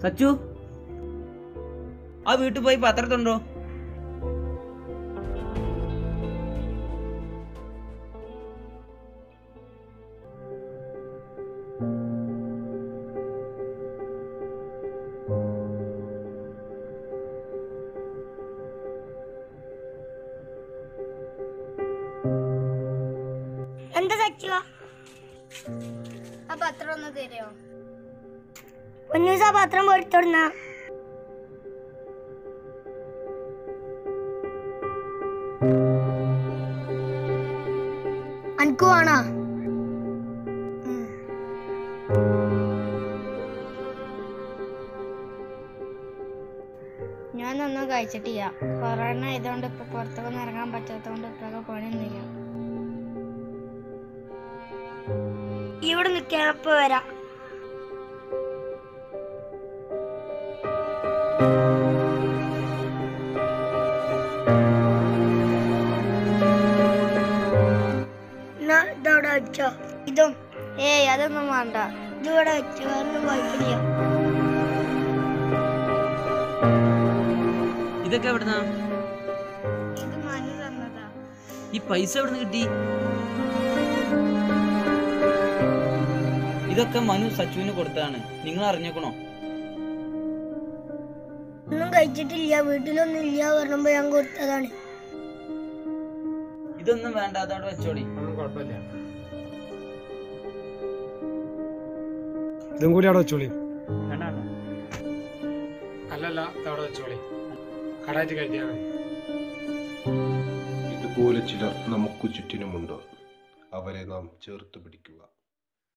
സച്ചു ആ വീട്ടിൽ പോയി പത്രത്തുണ്ടോ എന്താ സച്ചുവ ആ പത്രം ഒന്ന് തരുമോ പൊന്നൂസ് ആ പത്രം പോയിട്ടോടുന്ന അനക്ക് വേണോ ഞാനൊന്നും കഴിച്ചിട്ടില്ല കൊറോണ ആയതുകൊണ്ട് ഇപ്പൊ പുറത്തൊന്നും ഇറങ്ങാൻ പറ്റാത്തതുകൊണ്ട് ഇപ്പൊക്കെ പണിയൊന്നുമില്ല ഇവിടെ നിൽക്കാൻ അപ്പൊ വരാം എന്നാ ഇതവിടെ വെച്ചോ ഇതും ഏയ് അതൊന്നും വേണ്ട ഇതിവിടെ വെച്ചോ ഒന്നും കുഴപ്പമില്ല ഇതൊക്കെ എവിടുന്നാ ഇത് മനു തന്നതാ ഈ പൈസ എവിടുന്ന് കിട്ടി ഇതൊക്കെ മനു സച്ചുവിന് കൊടുത്തതാണ് നിങ്ങൾ അറിഞ്ഞേക്കണോ ഒന്നും കഴിച്ചിട്ടില്ല വീട്ടിലൊന്നും ഇല്ല പറഞ്ഞപ്പോ ഞാൻ കൊടുത്തതാണ് ഇതൊന്നും വേണ്ട അതവിടെ വെച്ചോളി ഒന്നും കുഴപ്പമില്ല ഇതും കൂടി അവിടെ വെച്ചോളി അല്ലല്ല ഇത് അവിടെ വെച്ചോളി കടായിട്ട് കഴിക്കാൻ മതി ഇതുപോലെ ചിലർ നമുക്ക് ചുറ്റിനുമുണ്ട് അവരെ നാം ചേർത്ത് പിടിക്കുക